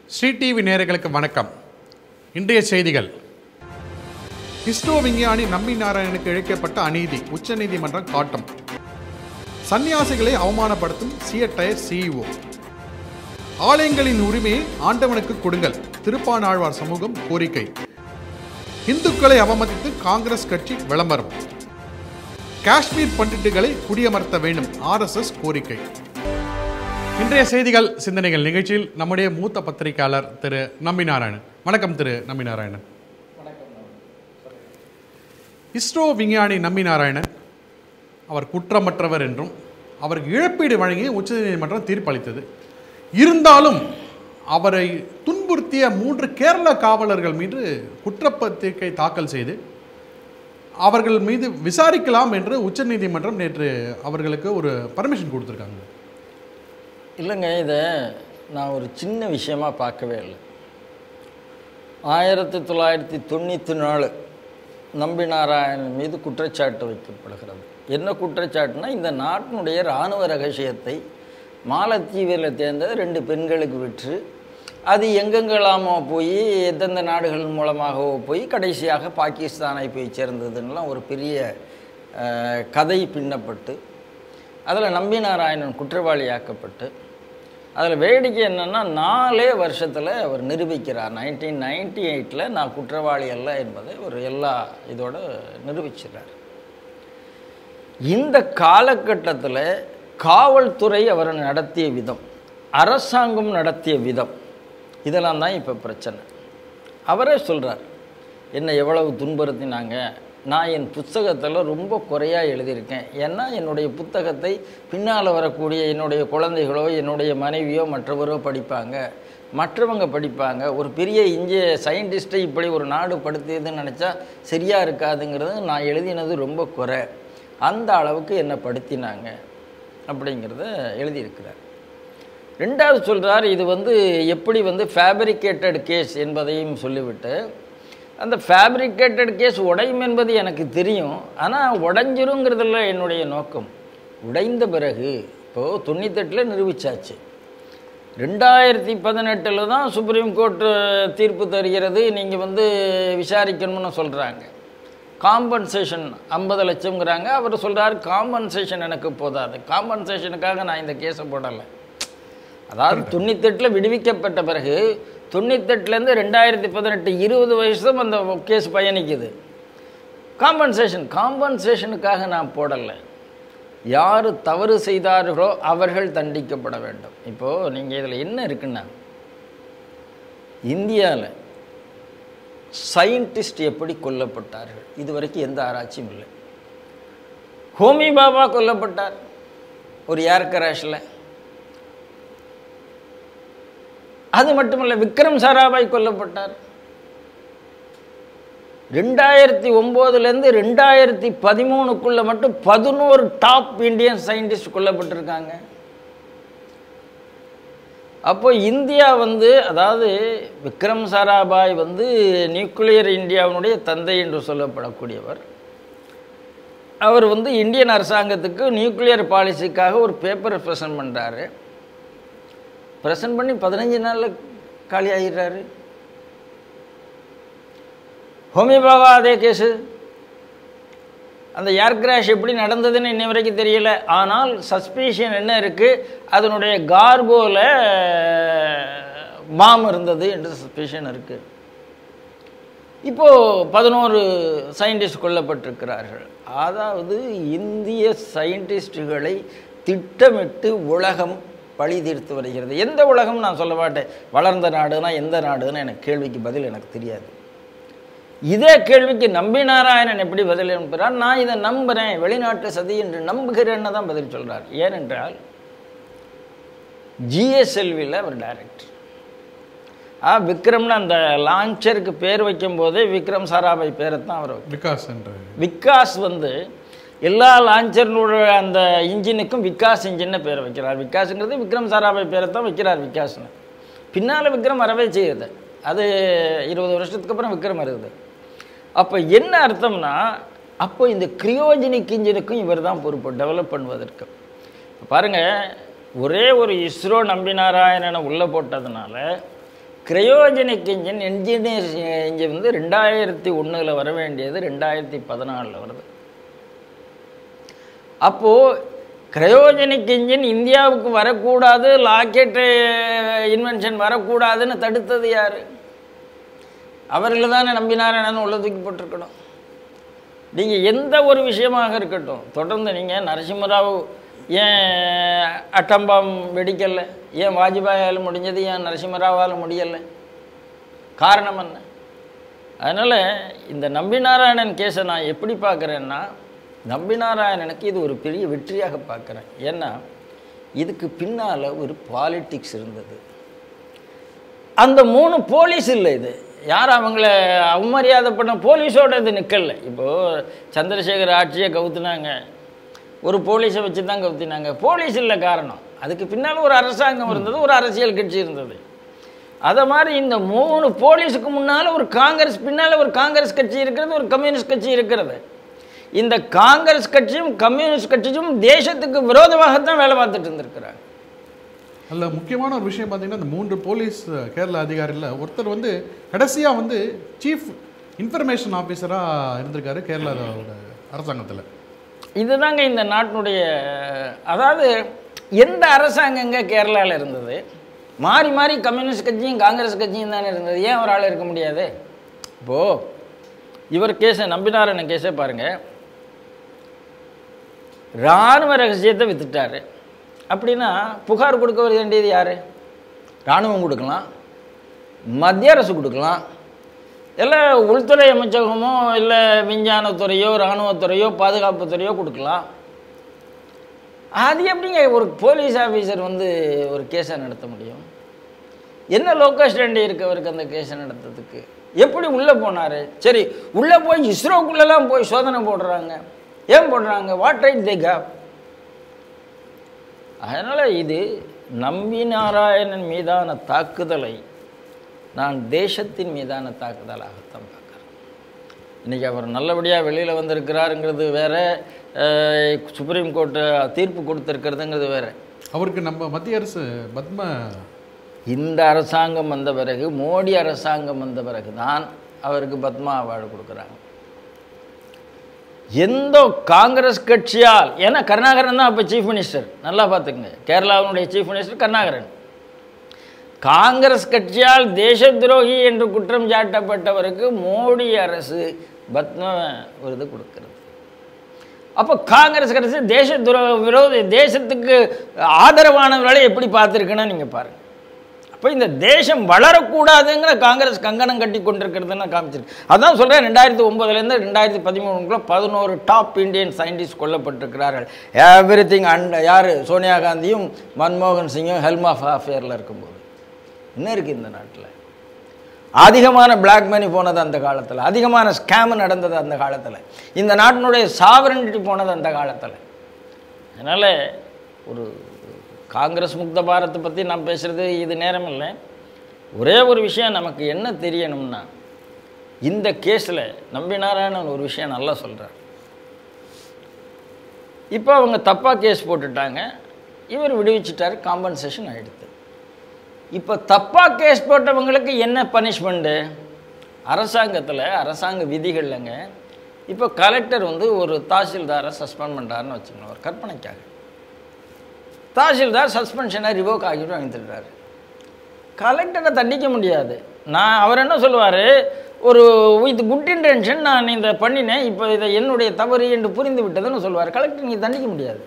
Sri TV நேயர்களுக்கு வணக்கம் இன்றைய செய்திகள் இஸ்ரோ விஞ்ஞானி நம்பி நாராயணனுக்கு இழைக்கப்பட்ட அநீதி உச்சநீதிமன்றம் காட்டும் சன்னியாசிகளை அவமானப்படுத்தும் சிஎட்டயர் சிஇஓ ஆலயங்களின் உரிமையை ஆண்டவனுக்கு கொடுங்கள் திருப்பானாழ்வார் சமூகம் கோரிக்கை இந்துக்களை அவமதித்து காங்கிரஸ் கட்சி விளம்பரம் காஷ்மீர் பண்டிட்டுகளை குடியமர்த்த வேண்டும் ஆர்எஸ்எஸ் கோரிக்கை இன்றைய செய்திகள் சிந்தனைகள் நிகழ்ச்சியில் நம்முடைய மூத்த பத்திரிகையாளர் திரு நம்பி நாராயணன் வணக்கம் திரு நம்பி நாராயணன் இஸ்ரோ விஞ்ஞானி நம்பி நாராயணன் அவர் குற்றமற்றவர் என்றும் அவருக்கு இழப்பீடு வழங்கி உச்சநீதிமன்றம் தீர்ப்பளித்தது இருந்தாலும் அவரை துன்புறுத்திய மூன்று கேரள காவலர்கள் மீது குற்றப்பத்திரிகை தாக்கல் செய்து அவர்கள் மீது விசாரிக்கலாம் என்று உச்சநீதிமன்றம் நேற்று அவர்களுக்கு ஒரு பர்மிஷன் கொடுத்துருக்காங்க இல்லைங்க இதை நான் ஒரு சின்ன விஷயமா பார்க்கவே இல்லை ஆயிரத்தி தொள்ளாயிரத்தி தொண்ணூற்றி நாலு நம்பி நாராயணன் மீது குற்றச்சாட்டு வைக்கப்படுகிறது என்ன குற்றச்சாட்டுனா இந்த நாட்டினுடைய இராணுவ ரகசியத்தை மாலத்தீவில் தேர்ந்த ரெண்டு பெண்களுக்கு விற்று அது எங்கெங்கெல்லாமோ போய் எந்தெந்த நாடுகள் மூலமாகவோ போய் கடைசியாக பாகிஸ்தானை போய் சேர்ந்ததுன்னெலாம் ஒரு பெரிய அஹ், கதை பின்னப்பட்டு அதில் நம்பி நாராயணன் குற்றவாளியாக்கப்பட்டு அதில் வேடிக்கை என்னென்னா நாலே வருஷத்தில் அவர் நிரூபிக்கிறார் நைன்டீன் நைன்டி எயிட்டில் நான் குற்றவாளி அல்ல என்பதை ஒரு எல்லா இதோட நிரூபிச்சிடுறார் இந்த காலகட்டத்தில் காவல்துறை அவரை நடத்திய விதம் அரசாங்கம் நடத்திய விதம் இதெல்லாம் தான் இப்போ பிரச்சனை அவரே சொல்கிறார் என்னை எவ்வளவு துன்புறுத்தினாங்க நான் என் புத்தகத்தில் ரொம்ப குறையாக எழுதியிருக்கேன் ஏன்னா என்னுடைய புத்தகத்தை பின்னால் வரக்கூடிய என்னுடைய குழந்தைகளோ என்னுடைய மனைவியோ மற்றவரோ படிப்பாங்க மற்றவங்க படிப்பாங்க ஒரு பெரிய இந்திய சயின்டிஸ்ட்டை இப்படி ஒரு நாடு படுத்தியதுன்னு நினச்சா சரியாக இருக்காதுங்கிறது நான் எழுதினது ரொம்ப குறை அந்த அளவுக்கு என்னை படுத்தினாங்க அப்படிங்கிறத எழுதியிருக்கிறார் ரெண்டாவது சொல்கிறார் இது வந்து எப்படி வந்து ஃபேப்ரிகேட்டட் கேஸ் என்பதையும் சொல்லிவிட்டு அந்த ஃபேப்ரிகேட்டட் கேஸ் உடையும் என்பது எனக்கு தெரியும் ஆனால் உடைஞ்சிருங்கிறதுல என்னுடைய நோக்கம் உடைந்த பிறகு இப்போது தொண்ணூத்தெட்டில் நிரூபிச்சாச்சு ரெண்டாயிரத்தி பதினெட்டில் தான் சுப்ரீம் கோர்ட் தீர்ப்பு தருகிறது நீங்கள் வந்து விசாரிக்கணும்னு சொல்கிறாங்க காம்பன்சேஷன் ஐம்பது லட்சம்ங்கிறாங்க அவர் சொல்கிறார் காம்பன்சேஷன் எனக்கு போதாது காம்பன்சேஷனுக்காக நான் இந்த கேஸை போடலை அதாவது தொண்ணூத்தெட்டில் விடுவிக்கப்பட்ட பிறகு தொண்ணூத்தெட்டுலேருந்து ரெண்டாயிரத்தி பதினெட்டு இருபது வருஷம் அந்த கேஸ் பயணிக்குது காம்பன்சேஷன் காம்பன்சேஷனுக்காக நான் போடலை யார் தவறு செய்தார்களோ அவர்கள் தண்டிக்கப்பட வேண்டும் இப்போது நீங்கள் இதில் என்ன இருக்குன்னா இந்தியாவில் சயின்டிஸ்ட் எப்படி கொல்லப்பட்டார்கள் இதுவரைக்கும் எந்த ஆராய்ச்சியும் இல்லை ஹோமி பாபா கொல்லப்பட்டார் ஒரு ஏர் கிராஷில் அது மட்டுமல்ல விக்ரம் சாராபாய் கொல்லப்பட்டார் ரெண்டாயிரத்தி ஒம்போதுலேருந்து ரெண்டாயிரத்தி பதிமூணுக்குள்ளே மட்டும் பதினோரு டாப் இந்தியன் சயின்டிஸ்ட் கொல்லப்பட்டிருக்காங்க அப்போ இந்தியா வந்து அதாவது விக்ரம் சாராபாய் வந்து நியூக்ளியர் இந்தியாவினுடைய தந்தை என்று சொல்லப்படக்கூடியவர் அவர் வந்து இந்தியன் அரசாங்கத்துக்கு நியூக்ளியர் பாலிசிக்காக ஒரு பேப்பரை ப்ரெசன்ட் பண்ணுறாரு ப்ரெசன்ட் பண்ணி பதினஞ்சு நாளில் காலி ஆகிடுறாரு ஹோமி பாபா அதே கேஸு அந்த ஏர் கிராஷ் எப்படி நடந்ததுன்னு இன்னை வரைக்கும் தெரியல ஆனால் சஸ்பீஷன் என்ன இருக்குது அதனுடைய கார்கோவில் பாம் இருந்தது என்று சஸ்பீஷன் இருக்குது இப்போது பதினோரு சயின்டிஸ்ட் கொல்லப்பட்டிருக்கிறார்கள் அதாவது இந்திய சயின்டிஸ்டுகளை திட்டமிட்டு உலகம் பழி தீர்த்து வருகிறது எந்த உலகம் நான் சொல்ல மாட்டேன் வளர்ந்த நாடுனா எந்த நாடுன்னு எனக்கு கேள்விக்கு பதில் எனக்கு தெரியாது இதே கேள்விக்கு நம்பி நாராயணன் எப்படி பதில் அனுப்புகிறார் நான் இதை நம்புகிறேன் வெளிநாட்டு சதி என்று நம்புகிறேன்னு தான் பதில் சொல்கிறார் ஏனென்றால் ஜிஎஸ்எல்வியில் அவர் டைரக்டர் ஆ விக்ரம்னு அந்த லான்ச்சருக்கு பேர் வைக்கும்போதே விக்ரம் சாராபாய் பேரை தான் அவர் வைக்கிறார். விகாஸ் என்ற விகாஸ் வந்து எல்லா லான்ச்சர்னோட அந்த இன்ஜினுக்கும் விகாஸ் இன்ஜின்னு பேர் வைக்கிறார் விகாஸுங்கிறது விக்ரம் சாராபாய் பேரை தான் வைக்கிறார் விகாஸ்னு பின்னால் விக்ரம் வரவே செய்யுது அது இருபது வருஷத்துக்கு அப்புறம் விக்ரம் வருது அப்போ என்ன அர்த்தம்னா அப்போ இந்த கிரியோஜெனிக் இன்ஜினுக்கும் இவர் தான் பொறுப்பு டெவலப் பண்ணுவதற்கு பாருங்கள் ஒரே ஒரு இஸ்ரோ நம்பி நாராயணனை உள்ளே போட்டதுனால கிரையோஜனிக் இன்ஜின் என்ஜினியர் இன்ஜின் வந்து ரெண்டாயிரத்தி ஒன்றில் வர வேண்டியது ரெண்டாயிரத்தி பதினாலில் வருது அப்போது கிரையோஜனிக் இன்ஜின் இந்தியாவுக்கு வரக்கூடாது லாக்கெட்டு இன்வென்ஷன் வரக்கூடாதுன்னு தடுத்தது யார் அவர்கள் தானே நம்பினாராயணன் உள்ள தூக்கி போட்டிருக்கணும் நீங்கள் எந்த ஒரு விஷயமாக இருக்கட்டும் தொடர்ந்து நீங்கள் நரசிம்மராவ் ஏன் அட்டம்பாம் வெடிக்கலை ஏன் வாஜ்பாயால் முடிஞ்சது ஏன் நரசிம்மராவால் முடியலை காரணம் என்ன அதனால் இந்த நம்பிநாராயணன் கேஸை நான் எப்படி பார்க்குறேன்னா நம்பிநாராயணனுக்கு இது ஒரு பெரிய வெற்றியாக பார்க்குறேன் ஏன்னா இதுக்கு பின்னால் ஒரு பாலிட்டிக்ஸ் இருந்தது அந்த மூணு போலீஸ் இல்லை இது யார் அவங்கள அவமரியாதை பண்ண போலீஸோட இது நிற்கல இப்போது சந்திரசேகர் ஆட்சியை கவுத்துனாங்க ஒரு போலீஸை வச்சு தான் கவுத்தினாங்க போலீஸ் இல்லை காரணம் அதுக்கு பின்னால் ஒரு அரசாங்கம் இருந்தது ஒரு அரசியல் கட்சி இருந்தது அதை மாதிரி இந்த மூணு போலீஸுக்கு முன்னால் ஒரு காங்கிரஸ் பின்னால் ஒரு காங்கிரஸ் கட்சி இருக்கிறது ஒரு கம்யூனிஸ்ட் கட்சி இருக்கிறது இந்த காங்கிரஸ் கட்சியும் கம்யூனிஸ்ட் கட்சியும் தேசத்துக்கு விரோதமாகத்தான் வேலை பார்த்துட்டு இருந்திருக்கிறாங்க அதில் முக்கியமான ஒரு விஷயம் பார்த்தீங்கன்னா இந்த மூன்று போலீஸ் அஹ், கேரள அதிகாரியில் ஒருத்தர் வந்து கடைசியாக வந்து சீஃப் இன்ஃபர்மேஷன் ஆஃபீஸராக இருந்திருக்காரு கேரளாவோட அரசாங்கத்தில் இதுதாங்க இந்த நாட்டினுடைய அதாவது எந்த அரசாங்கங்க கேரளாவில் இருந்தது மாறி மாறி கம்யூனிஸ்ட் கட்சியும் காங்கிரஸ் கட்சியும் தானே இருந்தது ஏன் ஒரு ஆள் இருக்க முடியாது இப்போது இவர் கேஸை நம்பினாரன் கேஸை பாருங்கள் இராணுவ ரகசியத்தை வித்துட்டாரு அப்படின்னா புகார் கொடுக்க வேண்டியது யார் இராணுவம் கொடுக்கலாம் மத்திய அரசு கொடுக்கலாம் இல்லை உள்துறை அமைச்சகமோ இல்லை விஞ்ஞானத்துறையோ இராணுவத்துறையோ பாதுகாப்புத்துறையோ கொடுக்கலாம் அது எப்படிங்க ஒரு போலீஸ் ஆஃபீஸர் வந்து ஒரு கேஸை நடத்த முடியும் என்ன லோக்கல் ஸ்டாண்டி இருக்கு அவருக்கு அந்த கேஸை நடத்துறதுக்கு எப்படி உள்ளே போனார் சரி உள்ளே போய் இஸ்ரோக்குள்ளெல்லாம் போய் சோதனை போடுறாங்க ஏன் போடுறாங்க வாட் ரைட் தே கேப் அதனால் இது நம்பி நாராயணன் மீதான தாக்குதலை நான் தேசத்தின் மீதான தாக்குதலாகத்தான் பார்க்குறேன் இன்றைக்கி அவர் நல்லபடியாக வெளியில் வந்திருக்கிறாருங்கிறது வேற அஹ், சுப்ரீம் கோர்ட்டு தீர்ப்பு கொடுத்துருக்கிறதுங்கிறது வேற அவருக்கு நம்ம மத்திய அரசு பத்ம இந்த அரசாங்கம் வந்த பிறகு மோடி அரசாங்கம் வந்த பிறகு தான் அவருக்கு பத்மா அவார்டு கொடுக்குறாங்க எந்த காங்கிரஸ் கட்சியால் ஏன்னா கருணாகரன் தான் அப்போ சீஃப் மினிஸ்டர் நல்லா பார்த்துக்குங்க கேரளாவினுடைய சீஃப் மினிஸ்டர் கருணாகரன் காங்கிரஸ் கட்சியால் தேச துரோகி என்று குற்றம் சாட்டப்பட்டவருக்கு மோடி அரசு பத்ம விருது கொடுக்கிறது அப்போ காங்கிரஸ் அரசு தேச துரோ விரோத தேசத்துக்கு ஆதரவானவர்களை எப்படி பார்த்துருக்குன்னு நீங்கள் பாருங்கள் அப்போ இந்த தேசம் வளரக்கூடாதுங்கிற காங்கிரஸ் கங்கணம் கட்டி கொண்டிருக்கிறதுன்னு காமிச்சிருக்கு அதான் சொல்கிறேன் ரெண்டாயிரத்தி ஒம்போதுலேருந்து ரெண்டாயிரத்தி பதிமூணுக்குள்ள பதினோரு டாப் இந்தியன் சயின்டிஸ்ட் கொல்லப்பட்டிருக்கிறார்கள் எவ்ரி திங் அண்ட் யார் சோனியா காந்தியும் மன்மோகன் சிங்கும் ஹெல்ம் ஆஃப் அஃபேரில் இருக்கும்போது என்ன இருக்குது இந்த நாட்டில் அதிகமான பிளாக் மணி போனது அந்த காலத்தில் அதிகமான ஸ்கேம் நடந்தது அந்த காலத்தில் இந்த நாட்டினுடைய சாவரனிட்டி போனது அந்த காலத்தில் அதனால் ஒரு காங்கிரஸ் முக்த பாரத்தை பற்றி நான் பேசுகிறது இது நேரம் இல்லை ஒரே ஒரு விஷயம் நமக்கு என்ன தெரியணும்னா இந்த கேஸில் நம்பி நாராயணன் ஒரு விஷயம் நல்லா சொல்கிறார் இப்போ அவங்க தப்பாக கேஸ் போட்டுட்டாங்க இவர் விடுவிச்சிட்டார் காம்பன்சேஷன் ஆகிடுது இப்போ தப்பாக கேஸ் போட்டவங்களுக்கு என்ன பனிஷ்மெண்ட்டு அரசாங்கத்தில் அரசாங்க விதிகள்லங்க இப்போ கலெக்டர் வந்து ஒரு தாசில்தாரை சஸ்பெண்ட் பண்ணுறாருன்னு வச்சுக்கோங்க ஒரு கற்பனைக்காக தாசில்தார் சஸ்பென்ஷனை ரிவோக் ஆகிட்டு வாங்கிட்டுறாரு கலெக்டரை தண்டிக்க முடியாது நான் அவர் என்ன சொல்லுவார் ஒரு வித் குட் இன்டென்ஷன் நான் இதை பண்ணினேன் இப்போ இதை என்னுடைய தவறு என்று புரிந்து விட்டதுன்னு சொல்லுவார் கலெக்டர் நீங்கள் தண்டிக்க முடியாது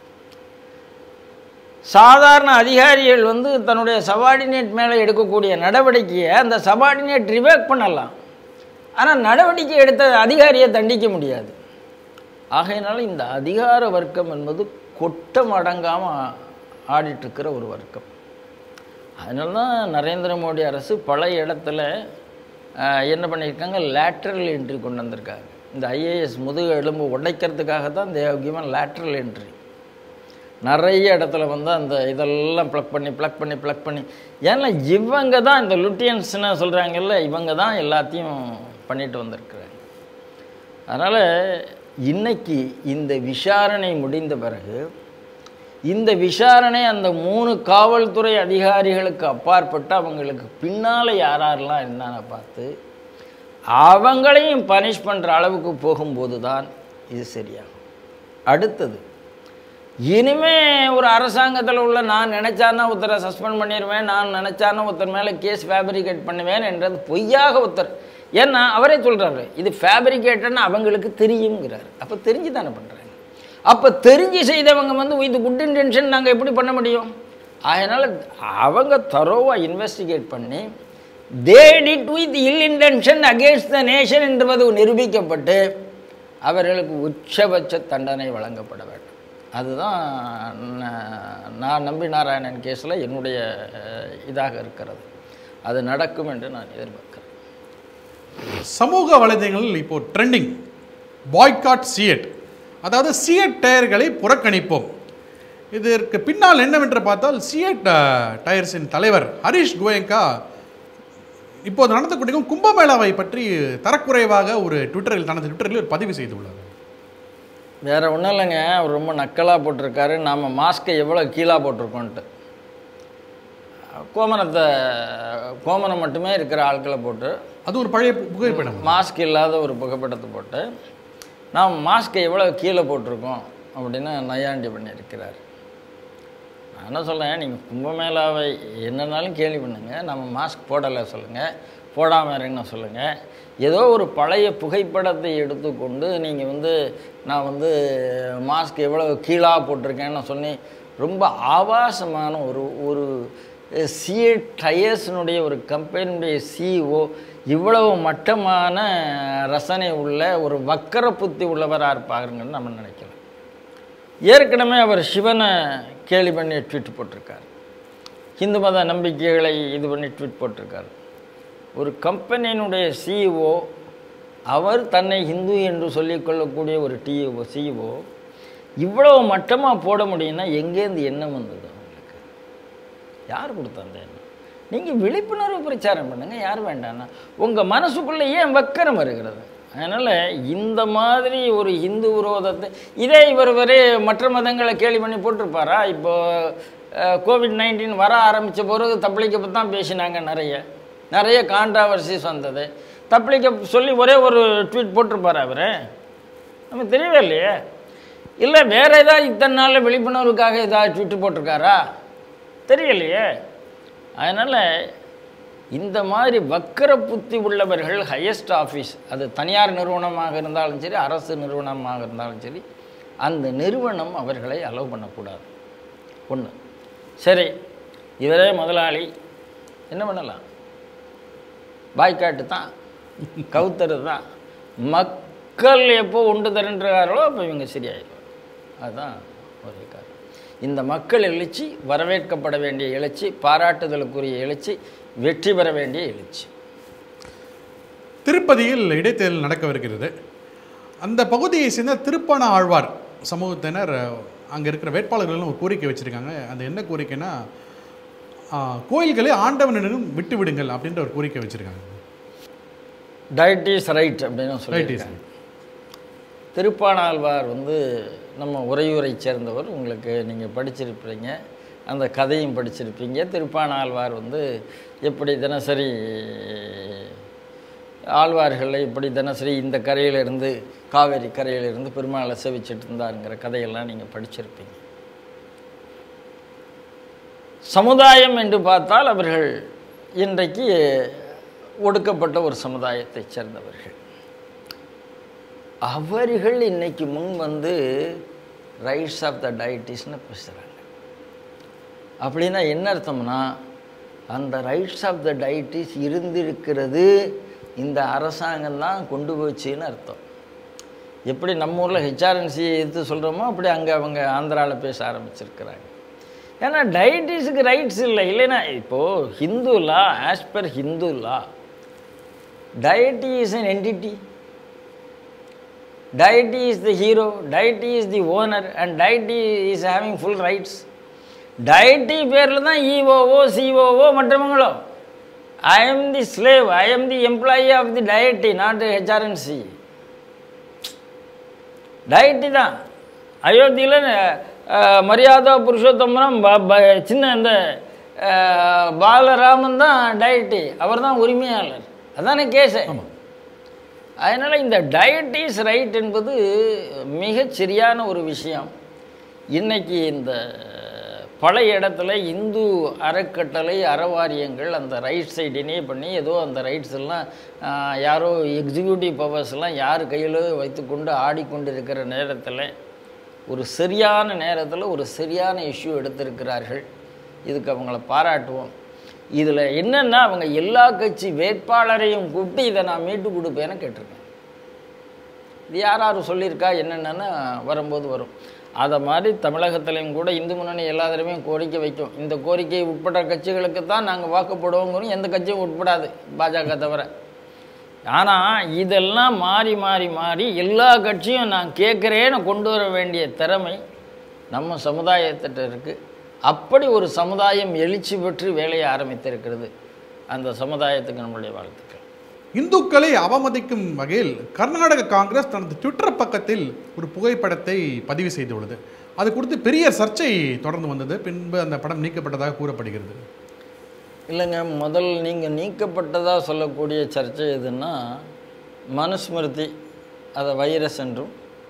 சாதாரண அதிகாரிகள் வந்து தன்னுடைய சபார்டினேட் மேலே எடுக்கக்கூடிய நடவடிக்கையை அந்த சபார்டினேட் ரிவேக் பண்ணலாம் ஆனால் நடவடிக்கை எடுத்த அதிகாரியை தண்டிக்க முடியாது ஆகையினால இந்த அதிகார வர்க்கம் என்பது கொட்டம் அடங்காமல் ஆடிட்டுருக்கிற ஒரு வர்க்கம் அதனால தான் நரேந்திர மோடி அரசு பல இடத்துல ஆஹ், என்ன பண்ணியிருக்காங்க லேட்ரல் என்ட்ரி கொண்டு வந்திருக்காங்க இந்த ஐஏஎஸ் முதுகு எலும்பு உடைக்கிறதுக்காக தான் தேவகியமாக லேட்ரல் என்ட்ரி நிறைய இடத்துல வந்து அந்த இதெல்லாம் ப்ளக் பண்ணி ப்ளக் பண்ணி ப்ளக் பண்ணி ஏன்னா இவங்க தான் இந்த லுட்டியன்ஸ்னு சொல்கிறாங்கல்ல இவங்க தான் எல்லாத்தையும் பண்ணிட்டு வந்திருக்கிறாங்க அதனால் இன்னைக்கு இந்த விசாரணை முடிந்த பிறகு இந்த விசாரணை அந்த மூணு காவல்துறை அதிகாரிகளுக்கு அப்பாற்பட்டு அவங்களுக்கு பின்னால் யார் யாரெல்லாம் இருந்தான்னு பார்த்து அவங்களையும் பனிஷ் பண்ணுற அளவுக்கு போகும்போது தான் இது சரியாகும் அடுத்தது இனிமே ஒரு அரசாங்கத்தில் உள்ள நான் நினைச்சானா ஒருத்தரை சஸ்பெண்ட் பண்ணிடுவேன் நான் நினைச்சானா ஒருத்தர் மேலே கேஸ் ஃபேப்ரிகேட் பண்ணுவேன் என்றது பொய்யாக ஒருத்தர் ஏன்னா அவரே சொல்கிறாரு இது ஃபேப்ரிகேட்டட்னு அவங்களுக்கு தெரியுங்கிறாரு அப்போ தெரிஞ்சு தானே பண்ணுறாங்க அப்போ தெரிஞ்சு செய்தவங்க வந்து இது குட் இன்டென்ஷன் நாங்கள் எப்படி பண்ண முடியும் அதனால் அவங்க தரோவாக இன்வெஸ்டிகேட் பண்ணி they did with ill intention against the nation என்பது நிரூபிக்கப்பட்டு அவர்களுக்கு உச்சபட்ச தண்டனை வழங்கப்பட வேண்டும் அதுதான் ந- நான் நம்பி நாராயணன் கேஸில் என்னுடைய அஹ், இதாக இருக்கிறது அது நடக்கும் என்று நான் எதிர்பார்க்கிறேன் சமூக வலைதளங்களில் இப்போ ட்ரெண்டிங் பாய்காட் சியட் அதாவது சியட் டயர்களை புறக்கணிப்போம் இதற்கு பின்னால் என்னவென்று பார்த்தால் சியட் டயர்ஸின் தலைவர் ஹரிஷ் கோயங்கா இப்போது நடத்தக்கூடிய கும்பமேளாவை பற்றி தரக்குறைவாக ஒரு ட்விட்டரில் தனது ட்விட்டரில் ஒரு பதிவு செய்துள்ளார் வேற ஒன்றும் இல்லைங்க அவர் ரொம்ப நக்கலாக போட்டிருக்காரு நாம் மாஸ்க்கை எவ்வளோ கீழாக போட்டிருக்கோன்ட்டு கோமணத்தை கோமணம் மட்டுமே இருக்கிற ஆட்களை போட்டு அது ஒரு பழைய பு- புகைப்படம் மாஸ்க் இல்லாத ஒரு புகைப்படத்தை போட்டு நாம் மாஸ்க்கை எவ்வளோ கீழே போட்டிருக்கோம் அப்படின்னு நையாண்டி பண்ணியிருக்கிறார் நான் என்ன சொல்கிறேன் நீங்கள் கும்பமேளாவை என்னன்னாலும் கேள்வி பண்ணுங்கள் நம்ம மாஸ்க் போடலை சொல்லுங்கள் போடாமல் இருங்கன்னு சொல்லுங்கள் ஏதோ ஒரு பழைய புகைப்படத்தை எடுத்துக்கொண்டு நீங்கள் வந்து நான் வந்து மாஸ்க் எவ்வளோ கீழாக போட்டிருக்கேன்னு சொல்லி ரொம்ப ஆபாசமான ஒரு ஒரு சிஏ டயர்ஸினுடைய ஒரு கம்பெனியுடைய சிஇஓ இவ்வளவு மட்டமான ரசனை உள்ள ஒரு வக்கர புத்தி உள்ளவராக இருப்பாருங்கன்னு நம்ம நினைக்கலாம் ஏற்கனவே அவர் சிவனை கேலி பண்ணி ட்வீட் போட்டிருக்கார் இந்து மத நம்பிக்கைகளை இது பண்ணி ட்வீட் போட்டிருக்கார் ஒரு கம்பெனியினுடைய சிஇஓ அவர் தன்னை இந்து என்று சொல்லிக்கொள்ளக்கூடிய ஒரு டிஓ சிஇஓ இவ்வளவு மட்டமாக போட முடியும்னா எங்கேருந்து எண்ணம் வந்தது அவங்களுக்கு யார் கொடுத்தா அந்த எண்ணம் நீங்கள் விழிப்புணர்வு பிரச்சாரம் பண்ணுங்கள் யார் வேண்டாம்னா உங்கள் மனசுக்குள்ளே ஏன் வக்கரம் வருகிறது அதனால் இந்த மாதிரி ஒரு இந்து விரோதத்தை இதே இவர் வரே மற்ற மதங்களை கேலி பண்ணி போட்டிருப்பாரா இப்போ கோவிட் நைன்டீன் வர ஆரம்பித்த பிறகு தப்ளிக்கை பற்றி தான் பேசினாங்க நிறைய நிறைய கான்ட்ராவர்சிஸ் வந்தது தப்ளிக்கை சொல்லி ஒரே ஒரு ட்வீட் போட்டிருப்பாரா அவர் நமக்கு தெரியவே இல்லையே இல்லை வேற ஏதாவது இத்தனை நாளில் விழிப்புணர்வுக்காக ஏதாவது ட்விட்டு போட்டிருக்காரா தெரியலையே அதனால் இந்த மாதிரி வக்கர புத்தி உள்ளவர்கள் ஹையஸ்ட் ஆஃபீஸ் அது தனியார் நிறுவனமாக இருந்தாலும் சரி அரசு நிறுவனமாக இருந்தாலும் சரி அந்த நிறுவனம் அவர்களை அலோவ் பண்ணக்கூடாது ஒன்று சரி இவரே முதலாளி என்ன பண்ணலாம் பாய்காட்டு தான் கவுத்தரு தான் மக்கள் எப்போ ஒன்று திரண்டுறார்களோ அப்போ இவங்க சரியாயிடும் அதுதான் ஒரே காரணம் இந்த மக்கள் எழுச்சி வரவேற்கப்பட வேண்டிய எழுச்சி பாராட்டுதலுக்குரிய எழுச்சி வெற்றி பெற வேண்டிய எழுச்சி திருப்பதியில் இடைத்தேர்தல் நடக்கவிருக்கிறது அந்த பகுதியை சேர்ந்த திருப்பான ஆழ்வார் சமூகத்தினர் அங்கே இருக்கிற வேட்பாளர்களும் ஒரு கோரிக்கை வச்சுருக்காங்க அந்த என்ன கோரிக்கைன்னா ஆ, கோயில்களை ஆண்டவனிடம் விட்டு விடுங்கள் அப்படின்ற ஒரு கோரிக்கை வச்சுருக்காங்க டயட் இஸ் ரைட் அப்படின்னு ரைட் சொல்லியிருக்காங்க திருப்பானாழ்வார் வந்து நம்ம உறையூரை சேர்ந்தவர் உங்களுக்கு நீங்கள் படிச்சிருப்பீங்க அந்த கதையும் படிச்சிருப்பீங்க திருப்பானாழ்வார் வந்து எப்படி தினசரி ஆழ்வார்களை இப்படி தினசரி இந்த கரையிலிருந்து காவேரி கரையிலிருந்து பெருமாளை சேவிச்சிட்டு இருந்தாருங்கிற கதையெல்லாம் நீங்கள் படிச்சிருப்பீங்க சமுதாயம் என்று பார்த்தால் அவர்கள் இன்றைக்கு ஒடுக்கப்பட்ட ஒரு சமுதாயத்தைச் சேர்ந்தவர்கள் அவர்கள் இன்னைக்கு முன் வந்து ரைட்ஸ் ஆஃப் த டயட்டிஸ்னு பேசுகிறாங்க அப்படின்னா என்ன அர்த்தம்னா அந்த ரைட்ஸ் ஆஃப் த டயட்டிஸ் இருந்திருக்கிறது இந்த அரசாங்கம் தான் கொண்டு போச்சுன்னு அர்த்தம் எப்படி நம்ம ஊரில் ஹெச்ஆர்என்சி எடுத்து சொல்கிறோமோ அப்படி அங்கே அவங்க ஆந்திராவில் பேச ஆரம்பிச்சிருக்கிறாங்க ஏன்னா டயட்டிஸுக்கு ரைட்ஸ் இல்லை இல்லைன்னா இப்போது Hindu law as per Hindu law deity is an entity deity is the hero deity is the owner and deity is having full rights deity பேரில் தான் இஓஓ சிஓஓ மற்றவங்களோ I am the slave I am the employee of the deity not HRNC deity தான் அயோத்தியில் அஹ், மரியாதா புருஷோத்தமனம் ப- ப- சின்ன இந்த அஹ், பாலராமன் தான் டயட்டி அவர் தான் உரிமையாளர் அதானே கேஸு அதனால் இந்த டயட் இஸ் ரைட் என்பது மிகச் சரியான ஒரு விஷயம் இன்னைக்கு இந்த பழைய இடத்துல இந்து அறக்கட்டளை அறவாரியங்கள் அந்த ரைட் சைடினே பண்ணி ஏதோ அந்த ரைட்ஸ் எல்லாம் ஆஹ், யாரோ எக்ஸிக்யூட்டிவ் பவர்ஸ் எல்லாம் யார் கையிலோ வைத்துக்கொண்டு ஆடிக்கொண்டு இருக்கிற நேரத்தில் ஒரு சரியான நேரத்தில் ஒரு சரியான இஷ்யூ எடுத்திருக்கிறார்கள் இதுக்கு அவங்கள பாராட்டுவோம் இதில் என்னென்னா அவங்க எல்லா கட்சி வேட்பாளரையும் கூப்பிட்டு இதை நான் மீட்டு கொடுப்பேன்னு கேட்டிருக்கேன் இது யார் யார் சொல்லியிருக்கா என்னென்னு வரும்போது வரும் அதை மாதிரி தமிழகத்திலையும் கூட இந்து முன்னணி எல்லா தடவையும் கோரிக்கை வைக்கும் இந்த கோரிக்கை உட்பட்ட கட்சிகளுக்கு தான் நாங்கள் வாக்குப்படுவோங்கிறோம் எந்த கட்சியும் உட்படாது பாஜக தவிர ஆனால் இதெல்லாம் மாறி மாறி மாறி எல்லா கட்சியும் நான் கேட்குறேன்னு கொண்டு வர வேண்டிய திறமை நம்ம சமுதாயத்திட்ட இருக்குது அப்படி ஒரு சமுதாயம் எழுச்சி பெற்று வேலையை ஆரம்பித்திருக்கிறது அந்த சமுதாயத்துக்கு நம்மளுடைய வாழ்த்துக்கள் இந்துக்களை அவமதிக்கும் வகையில் கர்நாடக காங்கிரஸ் தனது ட்விட்டர் பக்கத்தில் ஒரு புகைப்படத்தை பதிவு செய்துள்ளது அது குறித்து பெரிய சர்ச்சை தொடர்ந்து வந்தது பின்பு அந்த படம் நீக்கப்பட்டதாக கூறப்படுகிறது இல்லைங்க முதல் நீங்கள் நீக்கப்பட்டதாக சொல்லக்கூடிய சர்ச்சை எதுன்னா மனுஸ்மிருதி அதை வைரஸ் என்றும்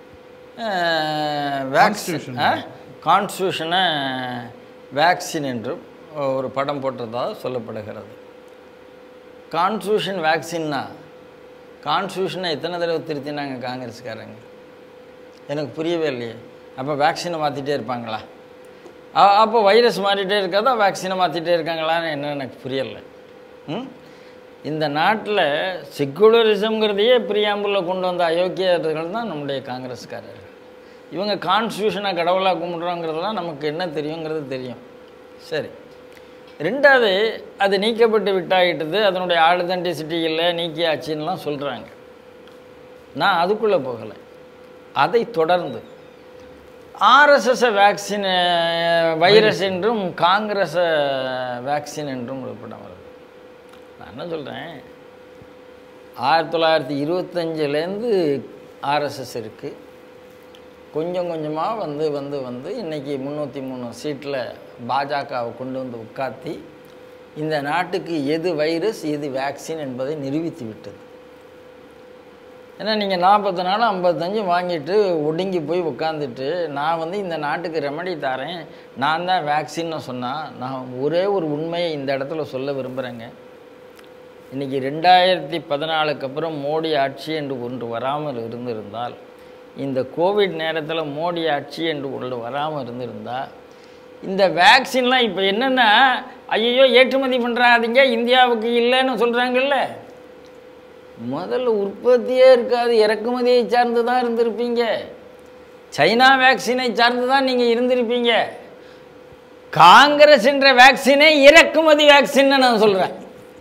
Constitution. கான்ஸ்டியூஷனை வேக்சின் என்றும் ஒரு படம் போட்டதாக சொல்லப்படுகிறது கான்ஸ்டியூஷன் வேக்சின்னா கான்ஸ்டியூஷனை எத்தனை தடவை திருத்தினாங்க காங்கிரஸ்காரங்க எனக்கு புரியவே இல்லையே அப்போ வேக்சினை மாற்றிட்டே இருப்பாங்களா அ- அப்போ வைரஸ் மாறிட்டே இருக்காதா வேக்சினை மாற்றிட்டே இருக்காங்களான்னு என்ன எனக்கு புரியலை ம் இந்த நாட்டில் செக்குலரிசம்ங்கிறதையே பிரியாம்புலில் கொண்டு வந்த அயோக்கியர்கள் தான் நம்முடைய காங்கிரஸ்காரர்கள் இவங்க கான்ஸ்டியூஷனை கடவுளாக கும்பிட்றோங்கிறதெல்லாம் நமக்கு என்ன தெரியுங்கிறது தெரியும் சரி ரெண்டாவது அது நீக்கப்பட்டு விட்டாயிட்டது அதனுடைய ஆளுதண்டிசிட்டி இல்லை நீக்கியாச்சுன்னெலாம் சொல்கிறாங்க நான் அதுக்குள்ளே போகலை அதை தொடர்ந்து ஆர்எஸ்எஸ் வேக்சின் வைரஸ் என்றும் காங்கிரஸ் வேக்சின் என்றும் ஒரு படம் வருது நான் என்ன சொல்கிறேன் ஆயிரத்தி தொள்ளாயிரத்தி இருபத்தஞ்சிலேருந்து ஆர்எஸ்எஸ் இருக்குது கொஞ்சம் கொஞ்சமாக வந்து வந்து வந்து இன்றைக்கி முந்நூற்றி மூணு சீட்டில் பாஜகவை கொண்டு வந்து உட்காத்தி இந்த நாட்டுக்கு எது வைரஸ் எது வேக்சின் என்பதை நிரூபித்து விட்டது ஏன்னா நீங்கள் நாற்பத்தி நாலு ஐம்பத்தஞ்சு வாங்கிட்டு ஒடுங்கி போய் உட்காந்துட்டு நான் வந்து இந்த நாட்டுக்கு ரெமடி தரேன் நான் தான் வேக்சின்னு சொன்னால் நான் ஒரே ஒரு உண்மையை இந்த இடத்துல சொல்ல விரும்புகிறேங்க இன்றைக்கி ரெண்டாயிரத்தி பதினாலுக்கு அப்புறம் மோடி ஆட்சி என்று ஒன்று வராமல் இருந்திருந்தால் இந்த கோவிட் நேரத்தில் மோடி ஆட்சி என்று ஒன்று வராமல் இருந்திருந்தால் இந்த வேக்சின்லாம் இப்போ என்னென்னா ஐயோ ஏற்றுமதி பண்ணுறாதீங்க இந்தியாவுக்கு இல்லைன்னு சொல்கிறாங்கல்ல முதல்ல உற்பத்தியே இருக்காது இறக்குமதியை சார்ந்து தான் இருந்திருப்பீங்க சைனா வேக்சினை சார்ந்து தான் நீங்கள் இருந்திருப்பீங்க காங்கிரஸ் என்ற வேக்சினே இறக்குமதி வேக்சின்னு நான் சொல்கிறேன்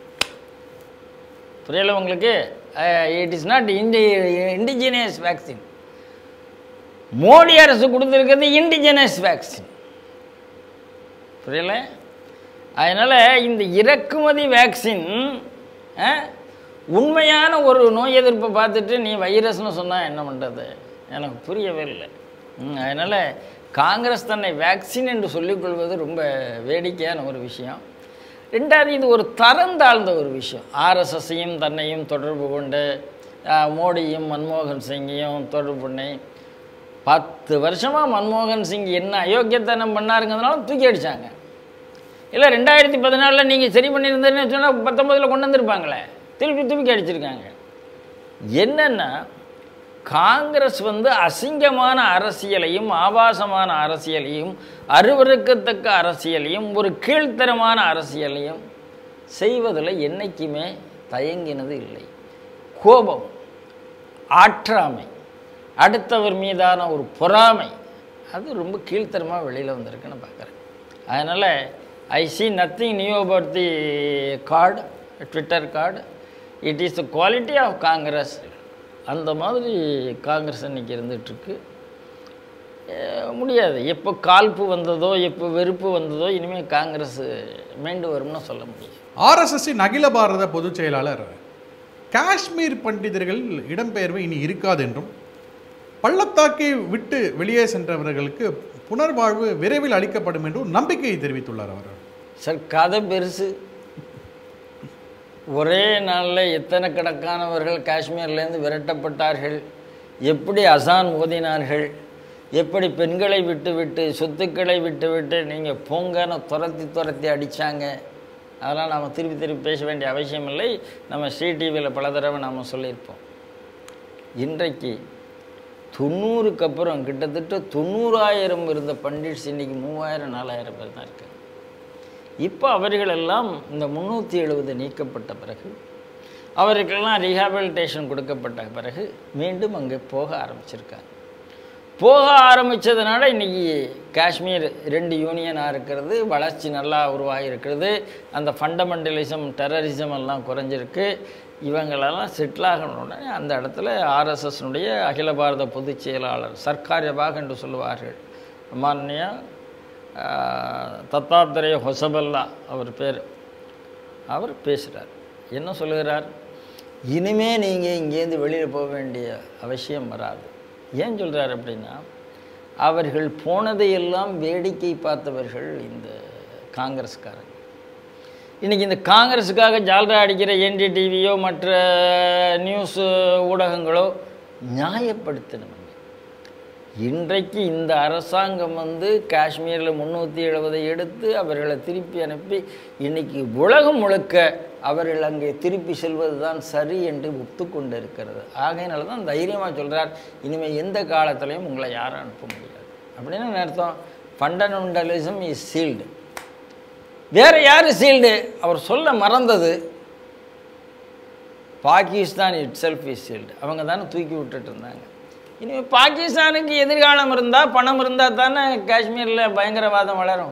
புரியல உங்களுக்கு it is not indi indigenous vaccine Modi அரசு கொடுத்துருக்கிறது இண்டிஜினியஸ் வேக்சின் புரியல அதனால் இந்த இறக்குமதி வேக்சின் உண்மையான ஒரு நோய் எதிர்ப்பை பார்த்துட்டு நீ வைரஸ்னு சொன்னால் என்ன பண்ணுறது எனக்கு புரியவே இல்லை ம், அதனால் காங்கிரஸ் தன்னை வேக்சின் என்று சொல்லிக்கொள்வது ரொம்ப வேடிக்கையான ஒரு விஷயம் ரெண்டாவது இது ஒரு தரம் தாழ்ந்த ஒரு விஷயம் ஆர்எஸ்எஸ்ஸையும் தன்னையும் தொடர்பு கொண்டு ஆஹ், மோடியும் மன்மோகன் சிங்கையும் தொடர்பு பண்ணி பத்து வருஷமாக மன்மோகன் சிங் என்ன அயோக்கியத்தனம் பண்ணாருங்கிறதுனால தூக்கி அடிச்சாங்க இல்லை ரெண்டாயிரத்தி பதினாலில் நீங்கள் சரி பண்ணியிருந்தேன்னு சொன்னால் பத்தொம்பதில் கொண்டு வந்திருப்பாங்களே திருப்பி தூக்கி அடிச்சிருக்காங்க என்னென்னா காங்கிரஸ் வந்து அசிங்கமான அரசியலையும் ஆபாசமான அரசியலையும் அருவருக்கத்தக்க அரசியலையும் ஒரு கீழ்த்தரமான அரசியலையும் செய்வதில் என்றைக்குமே தயங்கினது இல்லை கோபம் ஆற்றாமை அடுத்தவர் மீதான ஒரு பொறாமை அது ரொம்ப கீழ்த்தரமாக வெளியில் வந்திருக்குன்னு பார்க்குறேன் அதனால் I see nothing new about the card Twitter card it is the quality of Congress அந்த மாதிரி காங்கிரஸ் இன்னைக்கு இருந்துகிட்ருக்கு முடியாது எப்போ காழ்ப்பு வந்ததோ எப்போ வெறுப்பு வந்ததோ இனிமேல் காங்கிரஸ் மீண்டு வரும்னு சொல்ல முடியும் ஆர்எஸ்எஸ்ஸின் அகில பாரத பொதுச் செயலாளர் காஷ்மீர் பண்டிதர்கள் இடம்பெயர்வு இனி இருக்காது என்றும் பள்ளத்தாக்கை விட்டு வெளியே சென்றவர்களுக்கு புனர்வாழ்வு விரைவில் அளிக்கப்படும் என்று ஒரு நம்பிக்கையை தெரிவித்துள்ளார் அவர் சார் கதை பெருசு ஒரே நாளில் எத்தனை கணக்கானவர்கள் காஷ்மீர்லேருந்து விரட்டப்பட்டார்கள் எப்படி அசான் ஓதினார்கள் எப்படி பெண்களை விட்டு விட்டு சொத்துக்களை விட்டு விட்டு நீங்கள் போங்கன்னு துரத்தி துரத்தி அடித்தாங்க அதெல்லாம் நாம் திருப்பி திருப்பி பேச வேண்டிய அவசியம் இல்லை நம்ம ஸ்ரீ டிவியில் பல தடவை நாம் சொல்லியிருப்போம் இன்றைக்கு தொண்ணூறுக்கு அப்புறம் கிட்டத்தட்ட தொண்ணூறாயிரம் இருந்த பண்டிட்ஸ் இன்னைக்கு மூவாயிரம் நாலாயிரம் பேர் தான் இருக்காங்க இப்போ அவர்களெல்லாம் இந்த முந்நூற்றி எழுபது நீக்கப்பட்ட பிறகு அவருக்கெல்லாம் ரீஹாபிலிட்டேஷன் கொடுக்கப்பட்ட பிறகு மீண்டும் அங்கே போக ஆரம்பிச்சிருக்காங்க போக ஆரம்பித்ததுனால இன்றைக்கி காஷ்மீர் ரெண்டு யூனியனாக இருக்கிறது வளர்ச்சி நல்லா உருவாகி இருக்கிறது அந்த ஃபண்டமெண்டலிசம் டெரரிசம் எல்லாம் குறைஞ்சிருக்கு இவங்களெல்லாம் செட்டில் ஆகணும் உடனே அந்த இடத்துல ஆர்எஸ்எஸ்னுடைய அகில பாரத பொதுச் செயலாளர் சர்க்காரியபாக் என்று சொல்லுவார்கள் மான்யா தத்தாத்திரேய ஹொசபல்லா அவர் பேர் அவர் பேசுகிறார் என்ன சொல்லுகிறார் இனிமே நீங்கள் இங்கேருந்து வெளியில் போக வேண்டிய அவசியம் வராது ஏன் சொல்கிறார் அப்படின்னா அவர்கள் போனதையெல்லாம் வேடிக்கை பார்த்தவர்கள் இந்த காங்கிரஸ்காரங்க இன்றைக்கி இந்த காங்கிரஸுக்காக ஜால்ரா அடிக்கிற என்டிடிவியோ மற்ற நியூஸ் ஊடகங்களோ நியாயப்படுத்தினவங்க இன்றைக்கு இந்த அரசாங்கம் வந்து காஷ்மீரில் முந்நூற்றி எழுபதை எடுத்து அவர்களை திருப்பி அனுப்பி இன்னைக்கு உலகம் முழுக்க அவர்கள் அங்கே திருப்பி செல்வது தான் சரி என்று ஒத்துக்கொண்டு இருக்கிறது ஆகையினால தான் தைரியமாக சொல்கிறார் இனிமேல் எந்த காலத்திலையும் உங்களை யாரும் அனுப்ப முடியாது அப்படின்னு என்ன அர்த்தம் ஃபண்டமெண்டலிசம் இஸ் சீல்டு வேற யார் சீல்டு அவர் சொல்ல மறந்தது Pakistan itself is shield அவங்க தானே தூக்கி விட்டுட்டு இருந்தாங்க இனிமேல் பாகிஸ்தானுக்கு எதிர்காலம் இருந்தால் பணம் இருந்தால் தானே காஷ்மீரில் பயங்கரவாதம் வளரும்